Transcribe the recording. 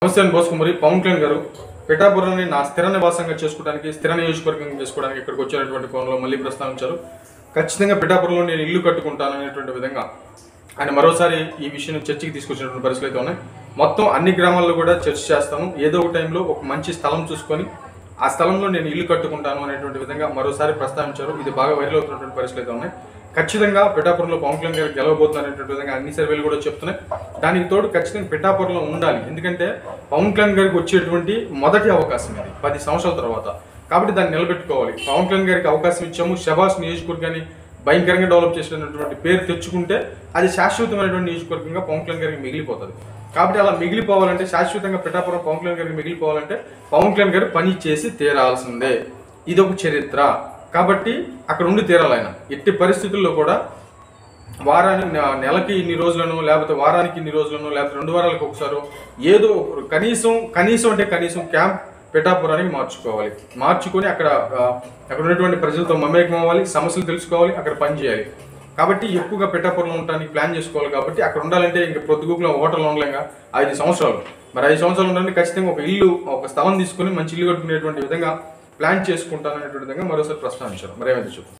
నమస్తే అండి బోసుకుమరి పవన్ కళ్యాణ్ గారు పిఠాపురాన్ని నా స్థిర నివాసంగా చేసుకోవడానికి స్థిర నియోజకవర్గంగా చేసుకోవడానికి ఇక్కడికి వచ్చినటువంటి కోణంలో మళ్ళీ ప్రస్తావించారు ఖచ్చితంగా పిఠాపురంలో నేను ఇల్లు కట్టుకుంటాను అనేటువంటి విధంగా ఆయన మరోసారి ఈ విషయం చర్చకి తీసుకొచ్చినటువంటి పరిస్థితులు అయితే ఉన్నాయి మొత్తం అన్ని గ్రామాల్లో కూడా చర్చ చేస్తాను ఏదో ఒక టైంలో ఒక మంచి స్థలం చూసుకొని ఆ స్థలంలో నేను ఇల్లు కట్టుకుంటాను అనేటువంటి విధంగా మరోసారి ప్రస్తావించారు ఇది బాగా వైరల్ అవుతున్నటువంటి పరిస్థితులు అయితే ఉన్నాయి ఖచ్చితంగా పిఠాపురంలో పవన్ కళ్యాణ్ గారు గెలవబోతున్నారు అనేటువంటి విధంగా అన్ని సర్వేలు కూడా చెప్తున్నాయి దానికి తోడు ఖచ్చితంగా పిఠాపురంలో ఉండాలి ఎందుకంటే పవన్ కళ్యాణ్ గారికి వచ్చేటువంటి మొదటి అవకాశం ఇది పది సంవత్సరాల తర్వాత కాబట్టి దాన్ని నిలబెట్టుకోవాలి పవన్ కళ్యాణ్ గారికి అవకాశం ఇచ్చాము శబాస్ నియోజకవర్గాన్ని భయంకరంగా డెవలప్ చేసినటువంటి పేరు తెచ్చుకుంటే అది శాశ్వతమైనటువంటి నియోజకవర్గంగా పవన్ కళ్యాణ్ గారికి మిగిలిపోతుంది కాబట్టి అలా మిగిలిపోవాలంటే శాశ్వతంగా పిఠాపురం పవన్ కళ్యాణ్ గారికి మిగిలిపోవాలంటే పవన్ కళ్యాణ్ గారు పని చేసి తీరాల్సిందే ఇది ఒక చరిత్ర కాబట్టి అక్కడ ఉండి తీరాలి ఆయన ఎట్టి పరిస్థితుల్లో కూడా వారానికి నె- నెలకి ఇన్ని రోజులను లేకపోతే వారానికి ఇన్ని రోజులను లేకపోతే రెండు వారాలకు ఒకసారి ఏదో ఒక- కనీసం కనీసం అంటే కనీసం క్యాంప్ పిఠాపురానికి మార్చుకోవాలి మార్చుకొని అక్కడ ఆ, అక్కడ ఉన్నటువంటి ప్రజలతో మమేకం అవ్వాలి సమస్యలు తెలుసుకోవాలి అక్కడ పని చేయాలి కాబట్టి ఎక్కువగా పిఠాపురంలో ఉండడానికి ప్లాన్ చేసుకోవాలి కాబట్టి అక్కడ ఉండాలంటే ఇంకా ప్రొద్దుగుకులో హోటల్లో ఉండలేక ఐదు సంవత్సరాలు మరి ఐదు సంవత్సరాలు ఉండాలంటే ఖచ్చితంగా ఒక ఇల్లు ఒక స్థలం తీసుకొని మంచి ఇల్లు కట్టుకునేటువంటి విధంగా ప్లాన్ చేసుకుంటాననేటువంటి విధంగా మరోసారి ప్రస్తావించారు మరి ఏమైతే చెప్పు